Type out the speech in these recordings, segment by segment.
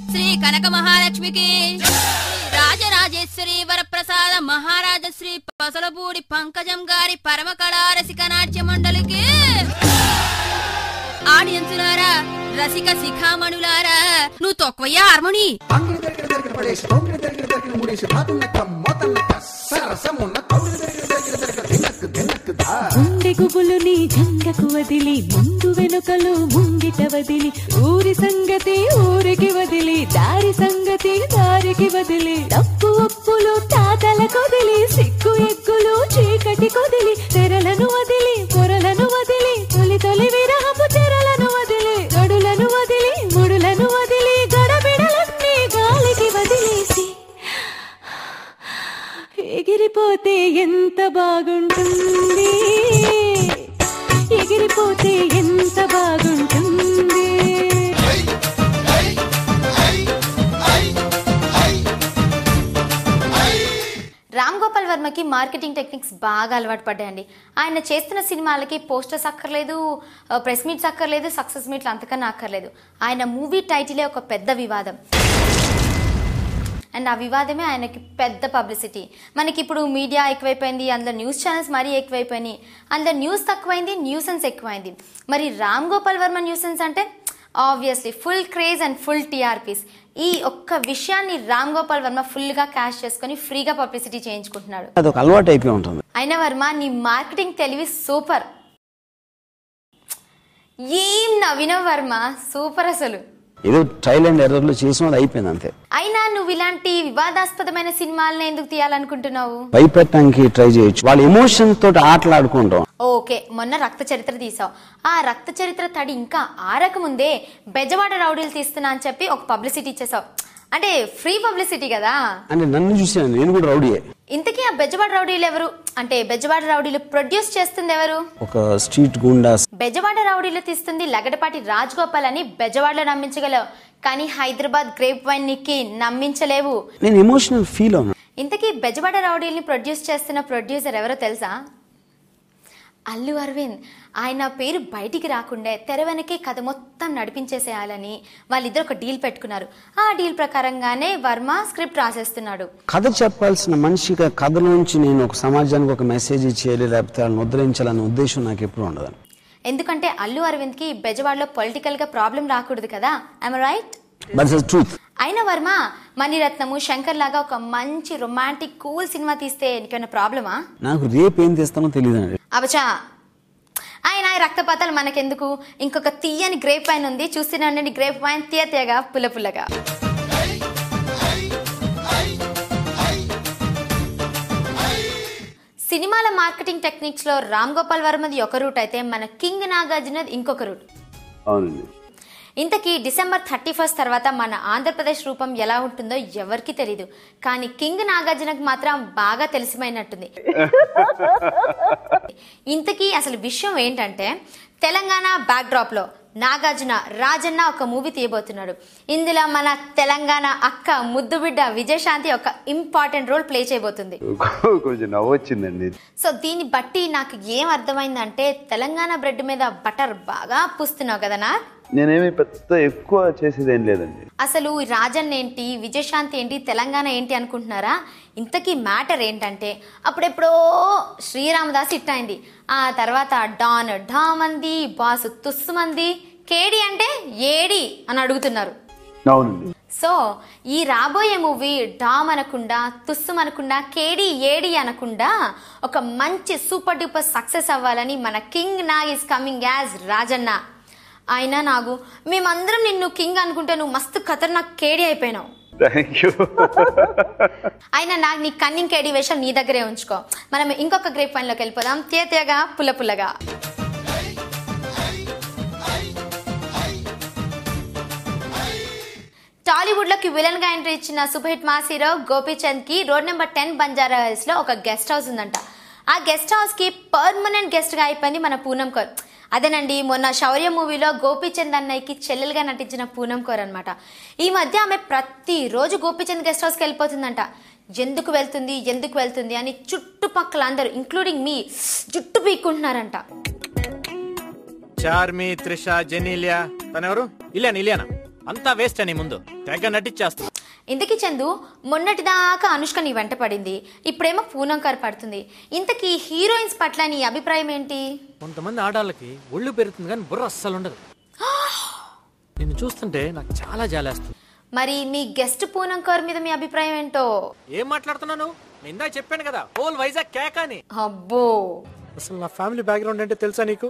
శ్రీ కనక మహాలక్ష్మికి రాజరాజేశ్వరి వరప్రసాద మహారాజ శ్రీ పసలపూడి పంకజం గారి పరమ కళారసిక నాట్య మండలికి ఆడియన్సులారా రసిక శిఖామణులారా నువ్వు తొక్కవయ్యా హార్మోని అంగుడు దరికిన దరికిన పడేసి తొంగిన దరికిన దరికిన ముడేసి బాతున్నక్క మోతన్నక్క సరసమున్న కౌలు దరికిన దరికిన దరికిన దినక్కు దినక్కు దా గుండె గుబులు నీ జంగకు వదిలి ముందు వెనుకలు ముంగిట వదిలి ఊరి సంగతి ఊరికి వదిలి దారి సంగతి దారికి వదిలి తప్పు ఒప్పులు తాతల కొదిలి సిక్కు ఎగ్గులు చీకటి కొదిలి తెరలను వదిలి పొరలను వదిలి తొలి తొలి విరహపు తెరలను వదిలి గడులను వదిలి ముడులను వదిలి గడబిడలన్నీ గాలికి వదిలేసి ఎగిరిపోతే ఎంత బాగుంటుంది ఎగిరిపోతే ఎంత బాగుంటుంది రామ్ గోపాల్ వర్మకి మార్కెటింగ్ టెక్నిక్స్ బాగా అలవాటు పడ్డాయండి ఆయన చేస్తున్న సినిమాలకి పోస్టర్స్ అక్కర్లేదు ప్రెస్ మీట్స్ అక్కర్లేదు సక్సెస్ మీట్లు అంతకన్నా అక్కర్లేదు ఆయన మూవీ టైటిలే ఒక పెద్ద వివాదం అండ్ ఆ వివాదమే ఆయనకి పెద్ద పబ్లిసిటీ మనకి ఇప్పుడు మీడియా ఎక్కువైపోయింది అందులో న్యూస్ ఛానల్స్ మరీ ఎక్కువైపోయినాయి అందులో న్యూస్ తక్కువైంది న్యూసెన్స్ ఎక్కువైంది మరి రామ్ గోపాల్ వర్మ న్యూసెన్స్ అంటే obviously full craze and full TRPs ఈ ఒక్క విషయాన్ని రామ్ గోపాల్ వర్మ ఫుల్గా క్యాష్ చేసుకొని ఫ్రీగా పబ్లిసిటీ చేయించుకుంటున్నాడు అదొక అలవాటు అయిపోయి ఉంటుంది అయిన వర్మ నీ మార్కెటింగ్ తెలివి సూపర్ ఏం నవీన వర్మ సూపర్ అసలు ఏదో ట్రైల్ అండ్ ఎర్రర్లు చేసిన అది అయిపోయింది అంతే అయినా నువ్వు ఇలాంటి వివాదాస్పదమైన సినిమాలను ఎందుకు తీయాలనుకుంటున్నావు భయపెట్టడానికి ట్రై చేయొచ్చు వాళ్ళ ఎమోషన్ తోటి ఆటలాడుకుంటాం ఓకే మొన్న రక్త చరిత్ర తీసావు ఆ రక్త చరిత్ర తడి ఇంకా ఆరకముందే బెజవాడ రౌడీలు తీస్తున్నా అని చెప్పి ఒక పబ్లిసిటీ ఇచ్చేసావు అంటే ఫ్రీ పబ్లిసిటీ కదా అంటే నన్ను చూసాను నేను కూడా రౌడీయే ఇంతకీ ఆ బెజవాడ రౌడీలు ఎవరు అంటే బెజవాడ రౌడీలు ప్రొడ్యూస్ చేస్తుంది ఎవరు ఒక స్ట్రీట్ గుండాస్ బెజవాడ రౌడీలు తీస్తుంది లగడపాటి రాజ్ గోపాల్ అని బెజవాడలో నమ్మించగలవు కానీ హైదరాబాద్ గ్రేప్ వైన్ నిక్కి నమ్మించలేవు నేను ఎమోషనల్ ఫీల్ అవును ఇంతకీ బెజవాడ రౌడీల్ని ప్రొడ్యూస్ చేస్తున్న ప్రొడ్యూసర్ ఎవరో తెలుసా అల్లు అరవింద్ ఆయన పేరు బయటికి రాకుండే తెర వెనకే కథ మొత్తం నడిపించేసేయాలని వాళ్ళిద్దరు ఒక డీల్ పెట్టుకున్నారు ఆ డీల్ ప్రకారంగానే వర్మ స్క్రిప్ట్ రాసేస్తున్నాడు కథ చెప్పాల్సిన మనిషిగా కథ నుంచి నేను ఒక సమాజానికి ఒక మెసేజ్ ఇచ్చేయాలి లేకపోతే వాళ్ళని ఉద్ధరించాలనే ఉద్దేశం నాకు ఎప్పుడు ఉండదు ఎందుకంటే అల్లు అరవింద్కి బెజవాడలో పొలిటికల్గా ప్రాబ్లం రాకూడదు కదా ఐమ్ రైట్ బట్ ట్రూత్ అయిన వర్మ మణిరత్నము శంకర్ లాగా ఒక మంచి రొమాంటిక్ కూల్ సినిమా తీస్తే నీకేమైనా ప్రాబ్లమా నాకు రేపు ఏం తెస్తానో తెలియదు అబచా ఆయన ఈ రక్తపాతాలు మనకెందుకు ఇంకొక తీయని గ్రేప్ వైన్ ఉంది చూస్తూనే ఉండండి గ్రేప్ వైన్ తీయ తీయగా పుల్ల పుల్లగా సినిమాల మార్కెటింగ్ టెక్నిక్స్ లో రామ్ గోపాల్ వర్మది ఒక రూట్ అయితే మన కింగ్ నాగార్జునది ఇంకొక రూట్ అవునండి ఇంతకీ డిసెంబర్ థర్టీ ఫస్ట్ తర్వాత మన ఆంధ్రప్రదేశ్ రూపం ఎలా ఉంటుందో ఎవరికి తెలీదు కానీ కింగ్ నాగార్జునకు మాత్రం బాగా తెలిసిపోయినట్టుంది ఇంతకీ అసలు విషయం ఏంటంటే తెలంగాణ బ్యాక్డ్రాప్ లో నాగార్జున రాజన్న ఒక మూవీ తీయబోతున్నాడు ఇందులో మన తెలంగాణ అక్క ముద్దు బిడ్డ విజయశాంతి ఒక ఇంపార్టెంట్ రోల్ ప్లే చేయబోతుంది కొంచెం నవ్వొచ్చిందండి సో దీన్ని బట్టి నాకు ఏం అర్థమైందంటే తెలంగాణ బ్రెడ్ మీద బటర్ బాగా పూస్తున్నావు కదా నా నేనేమి పెద్ద ఎక్కువ చేసేది ఏం లేదండి అసలు ఈ రాజన్ ఏంటి విజయశాంతి ఏంటి తెలంగాణ ఏంటి అనుకుంటున్నారా ఇంతకీ మ్యాటర్ ఏంటంటే అప్పుడెప్పుడో శ్రీరామదాస్ హిట్ అయింది ఆ తర్వాత డాన్ ఢామంది బాసు తుస్సుమంది కేడి అంటే ఏడి అని అడుగుతున్నారు అవునండి సో ఈ రాబోయే మూవీ డామ్ అనకుండా తుస్సుం అనకుండా కేడి ఏడి అనకుండా ఒక మంచి సూపర్ డూపర్ సక్సెస్ అవ్వాలని మన king Nag is coming as Rajanna అయినా నాగు మేమందరం నిన్ను కింగ్ అనుకుంటే నువ్వు మస్తు ఖతర్నాక్ కేడి అయిపోయినావు థ్యాంక్ యూ అయినా నాకు నీ కన్నింగ్ కేడి వేషం నీ దగ్గరే ఉంచుకో మనం ఇంకొక గ్రేప్ పైన్లోకి వెళ్ళిపోదాం తేతేగా పుల్ల పుల్లగా టాలీవుడ్ లోకి విలన్ గా ఎంట్రీ ఇచ్చిన super hit mass hero Gopichand కి road number ten Banjara Hills లో ఒక గెస్ట్ హౌస్ ఉందంట ఆ గెస్ట్ హౌస్ కి పర్మనెంట్ గెస్ట్ గా అయిపోయింది మన పూనం కౌర్ అదేనండి మొన్న శౌర్య మూవీలో గోపీచంద్ అన్నయ్యకి చెల్లెలుగా నటించిన పూనం కౌర్ అనమాట ఈ మధ్య ఆమె ప్రతిరోజు గోపీచంద్ గెస్ట్ హౌస్కి వెళ్ళిపోతుందంట ఎందుకు వెళ్తుంది ఎందుకు వెళ్తుంది అని చుట్టుపక్కల అందరూ ఇంక్లూడింగ్ మీ జుట్టు పీక్కుంటున్నారంట చార్మి త్రిష జెనీలియా తనెవరు ఇలియానా ఇలియానా అంతా వేస్ట్ అని ముందు తెగ నటిచ్చేస్తా ఇంతకీ చందు మొన్నటిదాకా అనుష్క నీ వెంట పడింది ఇప్పుడేమో పూనంకర్ పడుతుంది ఇంతకీ హీరోయిన్స్ పట్ల నీ అభిప్రాయం ఏంటి కొంతమంది ఆడాళ్ళకి ఒళ్ళు పెరుగుతుంది కానీ బుర్ర అస్సలు ఉండదు నిన్ను చూస్తుంటే నాకు చాలా జాలేస్తుంది మరి మీ గెస్ట్ పూనంకర్ మీద మీ అభిప్రాయం ఏంటో ఏం మాట్లాడుతున్నాను నేను ఇందాక చెప్పాను కదా హోల్ వైజాగ్ కేక అని అబ్బో అసలు నా ఫ్యామిలీ బ్యాక్గ్రౌండ్ అంటే తెలుసా నీకు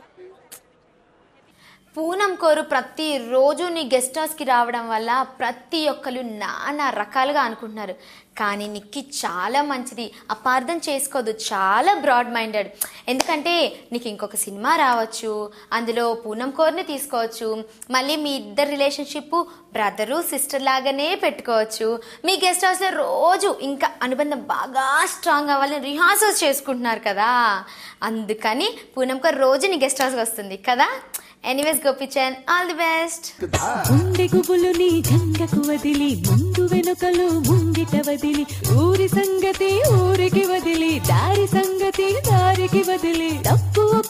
పూనం కోరు ప్రతిరోజు నీ గెస్ట్ హౌస్కి రావడం వల్ల ప్రతి ఒక్కరు నానా రకాలుగా అనుకుంటున్నారు కానీ నిక్కి చాలా మంచిది అపార్థం చేసుకోదు చాలా బ్రాడ్ మైండెడ్ ఎందుకంటే నీకు ఇంకొక సినిమా రావచ్చు అందులో పూనం కోర్ని తీసుకోవచ్చు మళ్ళీ మీ ఇద్దరు రిలేషన్షిప్ బ్రదరు సిస్టర్ లాగానే పెట్టుకోవచ్చు మీ గెస్ట్ హౌస్లో రోజు ఇంకా అనుబంధం బాగా స్ట్రాంగ్ అవ్వాలని రిహార్సల్స్ చేసుకుంటున్నారు కదా అందుకని పూనం కోర్ రోజు నీ గెస్ట్ హౌస్కి వస్తుంది కదా anyways Gopichand all the best గుండె గుబులు నీ జంగకు వదిలి ముందు వెనుకలు ముంగిట వదిలి ఊరి సంగతి ఊరికి వదిలి దారి సంగతి దారికి వదిలి డప్పు